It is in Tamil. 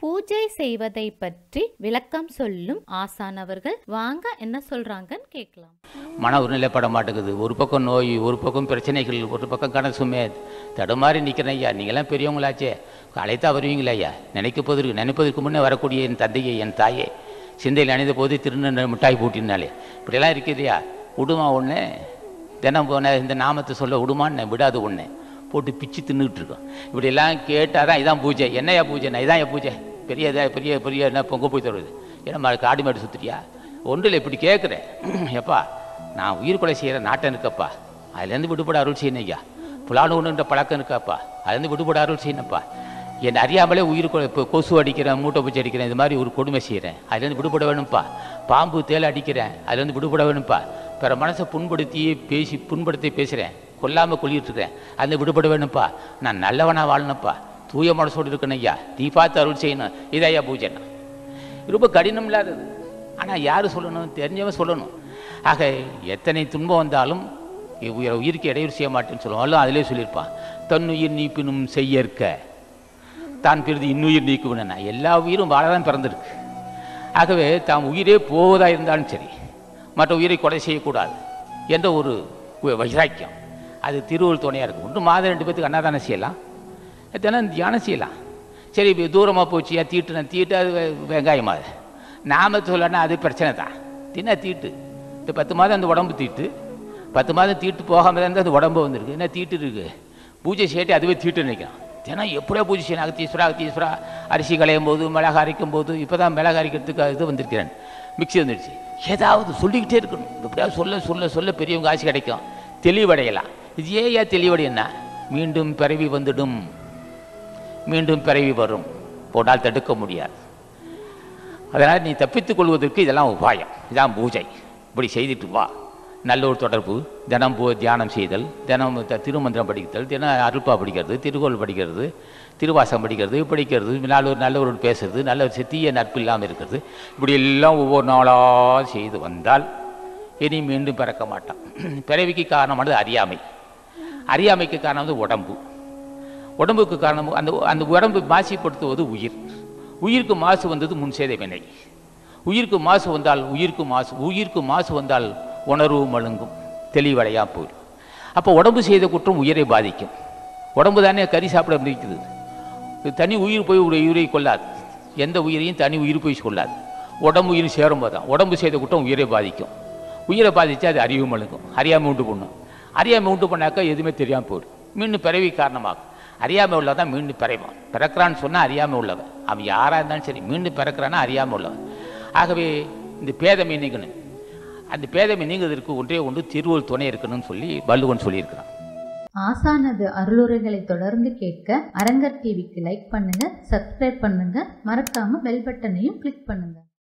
பூஜை செய்வதை பற்றி விளக்கம் சொல்லும் ஆசானவர்கள் வாங்க என்ன சொல்றாங்கன்னு கேட்கலாம் மன ஒருநிலைப்பட மாட்டேங்குது ஒரு பக்கம் நோய் ஒரு பக்கம் பிரச்சனைகள் ஒரு பக்கம் கடன் சுமே தடுமாறி நிற்கிறேன் ஐயா நீங்களாம் பெரியவங்களாச்சே அழைத்தா வருவீங்களா ஐயா நினைக்கப்பதற்கு நினைப்பதற்கு முன்னே வரக்கூடிய என் தந்தையை என் தாயே சிந்தையில் அணிந்த போது திருநெல் மிட்டாய் பூட்டினாலே இப்படியெல்லாம் இருக்குதுயா விடுமா ஒன்று தினம் போன இந்த நாமத்தை சொல்ல விடுமான்னு விடாது ஒன்று போட்டு பிச்சு தின்னுக்கிட்டு இருக்கோம் இப்படியெல்லாம் கேட்டால் தான் இதான் பூஜை என்னையா பூஜைண்ணா இதான் என் பூஜை பெரிய இதா பெரிய பெரிய என்ன பொங்க போய் தருவது ஏன்னா காடு மாடு சுத்துறியா ஒன்றில் இப்படி கேட்குறேன் எப்பா நான் உயிர் கொலை செய்கிற நாட்டம் இருக்கப்பா அதுலேருந்து விடுபட அருள் செய்யணும் ஐயா புலானு ஒன்றுன்ற பழக்கம் இருக்காப்பா அதுலேருந்து விடுபட அருள் செய்யணும்ப்பா என்னை அறியாமலே உயிர் கொலை இப்போ கொசு அடிக்கிறேன் மூட்டை பூச்சி அடிக்கிறேன் இது மாதிரி ஒரு கொடுமை செய்கிறேன் அதுலேருந்து விடுபட வேணும்ப்பா பாம்பு தேல் அடிக்கிறேன் அதுலேருந்து விடுபட வேணும்ப்பா பிற மனசை புண்படுத்தி பேசி புண்படுத்தி பேசுகிறேன் கொல்லாமல் கொல்லிட்டுருக்கேன் அதுலேருந்து விடுபட வேணும்ப்பா நான் நல்லவனாக வாழணும்ப்பா தூய மனசோடு இருக்கணும் ஐயா நீ பார்த்து அருள் செய்யணும் இதையா பூஜைன்னா ரொம்ப கடினம் இல்லாதது ஆனால் யார் சொல்லணும் தெரிஞ்சவன் சொல்லணும் ஆக எத்தனை துன்பம் வந்தாலும் உயிர் உயிருக்கு இடையூறு செய்ய மாட்டேன்னு சொல்லுவாங்க அதிலே சொல்லியிருப்பான் தன்னுயிர் நீப்பினும் செய்யற்க தான் பிறகு இன்னுயிர் நீக்குவனா எல்லா உயிரும் வாழதான் பிறந்திருக்கு ஆகவே தாம் உயிரே போவதா இருந்தாலும் சரி மற்ற உயிரை கொலை செய்யக்கூடாது என்ற ஒரு வி- வைராக்கியம் அது திருவள்ளுவர் துணையாக இருக்கும் ஒன்று மாதம் ரெண்டு பேத்துக்கு அன்னதானம் செய்யலாம் தினம் தியானம் செய்யலாம் சரி இப்போ தூரமாக போச்சியா தீட்டுனா தீட்டு அது வெ- வெங்காயம் அது நாம சொல்லனா அது பிரச்சனை தான் தின்னா தீட்டு இந்த பத்து மாதம் அந்த உடம்பு தீட்டு பத்து மாதம் தீட்டு போகாமல் தான் அந்த உடம்பு வந்திருக்கு என்ன தீட்டு இருக்கு பூஜை செய்யட்டு அதுவே தீட்டு நினைக்கலாம் தினம் எப்படியோ பூஜை செய்யணும் அகத்தீஸ்வரா அகத்தீஸ்வரா அரிசி களையும் போது மிளகு அரைக்கும் போது இப்போ தான் மிளகு அரைக்கிறதுக்கு இது வந்திருக்கிறேன் மிக்ஸி வந்துடுச்சு ஏதாவது சொல்லிக்கிட்டே இருக்கணும் எப்படியாவது சொல்ல சொல்ல சொல்ல பெரியவங்க ஆசை கிடைக்கும் தெளிவடையலாம் இது ஏயா தெளிவடையன்னா மீண்டும் பிறவி வந்துடும் மீண்டும் பிறவி வரும் போனால் தடுக்க முடியாது அதனால் நீ தப்பித்துக் கொள்வதற்கு இதெல்லாம் உபாயம் இதான் பூஜை இப்படி செய்துட்டு வா நல்ல ஒரு தொடர்பு தினம் போ தியானம் செய்தல் தினம் த- திருமந்திரம் படித்தல் தினம் அருப்பா படிக்கிறது திருக்கோள் படிக்கிறது திருவாசகம் படிக்கிறது படிக்கிறது நல்ல ஒரு நல்லவரோடு பேசுறது நல்ல ஒரு தீய நட்பு இல்லாமல் இருக்கிறது இப்படி எல்லாம் ஒவ்வொரு நாளாக செய்து வந்தால் இனி மீண்டும் பிறக்க மாட்டான் பிறவிக்கு காரணமானது அறியாமை அறியாமைக்கு காரணம் வந்து உடம்பு உடம்புக்கு காரணம் அந்த அந்த உடம்பு மாசுபடுத்துவது உயிர் உயிருக்கு மாசு வந்தது முன் செய்த வினை உயிருக்கு மாசு வந்தால் உயிருக்கு மாசு உயிருக்கு மாசு வந்தால் உணர்வு மழுங்கும் தெளிவடையா போயிடும் அப்போ உடம்பு செய்த குற்றம் உயிரை பாதிக்கும் உடம்பு தானே கறி சாப்பிட இருக்குது இது தனி உயிர் போய் ஒரு உயிரை கொள்ளாது எந்த உயிரையும் தனி உயிர் போய் கொள்ளாது உடம்பு உயிர் சேரும்போது தான் உடம்பு செய்த குற்றம் உயிரை பாதிக்கும் உயிரை பாதிச்சா அது அறிவு மழுங்கும் அறியாமை உண்டு பண்ணும் அறியாமை உண்டு பண்ணாக்கா எதுவுமே தெரியாமல் போயிடும் மீண்டும் பிறவி காரணமாகும் அறியாமை உள்ளதான் மீண்டும் பிறவான் பிறக்கிறான்னு சொன்னால் அறியாமை உள்ளவன் அவன் யாராக இருந்தாலும் சரி மீண்டும் பிறக்கிறான்னா அறியாமை உள்ளவன் ஆகவே இந்த பேதமை நீங்கணும் அந்த பேதமை நீங்குவதற்கு ஒன்றே ஒன்று திருவள்ளுவர் துணை இருக்கணும்னு சொல்லி வள்ளுவன் சொல்லியிருக்கிறான் ஆசானது அருளுரைகளை தொடர்ந்து கேட்க அரங்கர் டிவிக்கு லைக் பண்ணுங்க சப்ஸ்கிரைப் பண்ணுங்க மறக்காம பெல் பட்டனையும் கிளிக் பண்ணுங்க